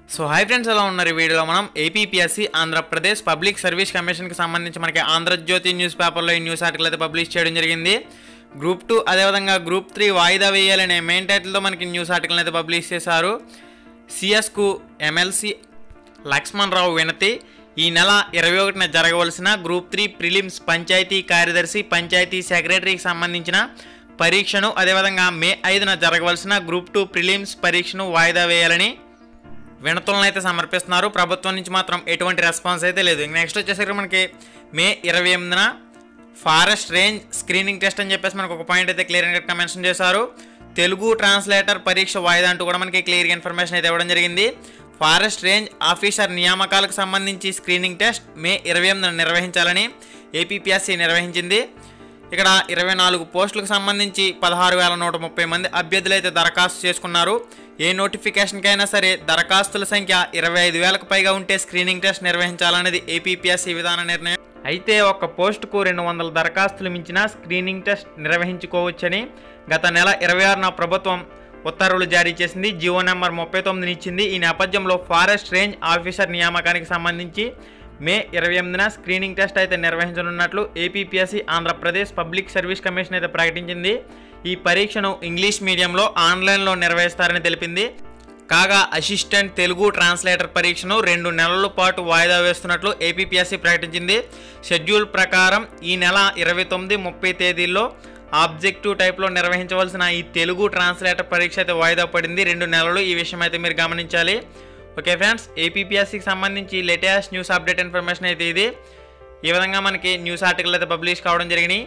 so hi friends ఎలా ఉన్నారు ఈ వీడియోలో మనం ఏపీపీఎస్సీ ఆంధ్రప్రదేశ్ పబ్లిక్ సర్వీస్ కమిషన్కి సంబంధించి మనకి ఆంధ్రజ్యోతి న్యూస్ పేపర్లో ఈ న్యూస్ ఆర్టికల్ అయితే పబ్లిష్ చేయడం జరిగింది గ్రూప్ టూ అదేవిధంగా గ్రూప్ త్రీ వాయిదా వేయాలనే మెయిన్ టైటిల్తో మనకి న్యూస్ ఆర్టికల్ అయితే పబ్లిష్ చేశారు సిఎస్కు ఎమ్మెల్సీ లక్ష్మణ్ రావు వినతి ఈ నెల ఇరవై ఒకటిన జరగవలసిన గ్రూప్ త్రీ ప్రిలిమ్స్ పంచాయతీ కార్యదర్శి పంచాయతీ సెక్రటరీకి సంబంధించిన పరీక్షను అదేవిధంగా మే ఐదున జరగవలసిన గ్రూప్ టూ ప్రిలిమ్స్ పరీక్షను వాయిదా వేయాలని వినతులను అయితే సమర్పిస్తున్నారు ప్రభుత్వం నుంచి మాత్రం ఎటువంటి రెస్పాన్స్ అయితే లేదు నెక్స్ట్ వచ్చేసరికి మనకి మే ఇరవై ఎనిమిదిన ఫారెస్ట్ రేంజ్ స్క్రీనింగ్ టెస్ట్ అని చెప్పేసి మనకు ఒక పాయింట్ అయితే క్లియర్గా మెన్షన్ చేశారు తెలుగు ట్రాన్స్లేటర్ పరీక్ష వాయిదా అంటూ కూడా మనకి క్లియర్గా ఇన్ఫర్మేషన్ అయితే ఇవ్వడం జరిగింది ఫారెస్ట్ రేంజ్ ఆఫీసర్ నియామకాలకు సంబంధించి స్క్రీనింగ్ టెస్ట్ మే ఇరవై ఎనిమిదిన నిర్వహించాలని ఏపీపీఎస్సీ నిర్వహించింది ఇక్కడ ఇరవై నాలుగు పోస్టులకు సంబంధించి పదహారు వేల నూట ముప్పై మంది అభ్యర్థులు అయితే దరఖాస్తు చేసుకున్నారు ఏ నోటిఫికేషన్కైనా సరే దరఖాస్తుల సంఖ్య ఇరవై ఐదు వేలకు పైగా ఉంటే స్క్రీనింగ్ టెస్ట్ నిర్వహించాలనేది ఏపీపీఎస్సీ విధాన నిర్ణయం అయితే ఒక పోస్టుకు రెండు వందల దరఖాస్తులు మించిన స్క్రీనింగ్ టెస్ట్ నిర్వహించుకోవచ్చని గత నెల ఇరవై ఆరున ప్రభుత్వం ఉత్తర్వులు జారీ చేసింది జీవో నెంబర్ ముప్పై తొమ్మిదిని ఇచ్చింది ఈ నేపథ్యంలో ఫారెస్ట్ రేంజ్ ఆఫీసర్ నియామకానికి సంబంధించి మే ఇరవై ఎనిమిదిన స్క్రీనింగ్ టెస్ట్ అయితే నిర్వహించనున్నట్లు APPSC Andhra Pradesh public service commission అయితే ప్రకటించింది ఈ పరీక్షను ఇంగ్లీష్ మీడియంలో ఆన్లైన్లో నిర్వహిస్తారని తెలిపింది కాగా అసిస్టెంట్ తెలుగు ట్రాన్స్లేటర్ పరీక్షను రెండు నెలల పాటు వాయిదా వేస్తున్నట్లు ఏపీపీఎస్సీ ప్రకటించింది షెడ్యూల్ ప్రకారం ఈ నెల ఇరవై తొమ్మిది ముప్పై తేదీల్లో ఆబ్జెక్టివ్ టైప్లో నిర్వహించవలసిన ఈ తెలుగు ట్రాన్స్లేటర్ పరీక్ష అయితే వాయిదా పడింది రెండు నెలలు ఈ విషయం అయితే మీరు గమనించాలి ఓకే ఫ్రెండ్స్ ఏపీపీఎస్సికి సంబంధించి లేటెస్ట్ న్యూస్ అప్డేట్ ఇన్ఫర్మేషన్ అయితే ఇది ఈ విధంగా మనకి న్యూస్ ఆర్టికల్ అయితే పబ్లిష్ కావడం జరిగినాయి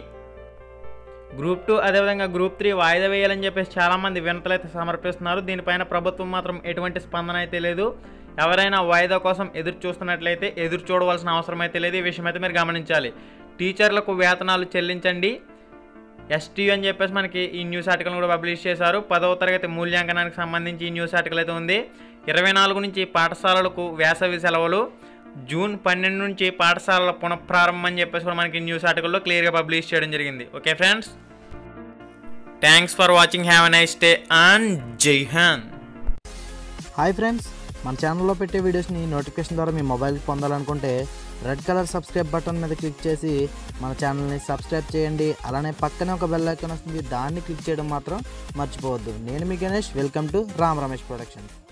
గ్రూప్ టూ అదేవిధంగా గ్రూప్ త్రీ వాయిదా వేయాలని చెప్పేసి చాలామంది వినతలు అయితే సమర్పిస్తున్నారు దీనిపైన ప్రభుత్వం మాత్రం ఎటువంటి స్పందన అయితే లేదు ఎవరైనా వాయిదా కోసం ఎదురు చూస్తున్నట్లయితే ఎదురు చూడవలసిన అవసరం అయితే లేదు ఈ విషయం అయితే మీరు గమనించాలి టీచర్లకు వేతనాలు చెల్లించండి ఎస్టీ అని చెప్పేసి మనకి ఈ న్యూస్ ఆర్టికల్ కూడా పబ్లిష్ చేశారు పదవ తరగతి మూల్యాంకనానికి సంబంధించి ఈ న్యూస్ ఆర్టికల్ అయితే ఉంది ఇరవై నాలుగు నుంచి పాఠశాలలకు వేసవి సెలవులు జూన్ పన్నెండు నుంచి పాఠశాలల పునఃప్రారంభం అని చెప్పేసి కూడా మనకి న్యూస్ ఆర్టికల్లో క్లియర్గా పబ్లిష్ చేయడం జరిగింది okay friends thanks for watching have a nice day and జై హాన్ హాయ్ ఫ్రెండ్స్ మన ఛానల్లో పెట్టే వీడియోస్ని నోటిఫికేషన్ ద్వారా మీ మొబైల్కి పొందాలనుకుంటే రెడ్ కలర్ సబ్స్క్రైబ్ బటన్ మీద క్లిక్ చేసి మన ఛానల్ని సబ్స్క్రైబ్ చేయండి అలానే పక్కనే ఒక బెల్ ఐకాన్ వస్తుంది దాన్ని క్లిక్ చేయడం మాత్రం మర్చిపోవద్దు నేను మీ Ganesh welcome to Ram Ramesh productions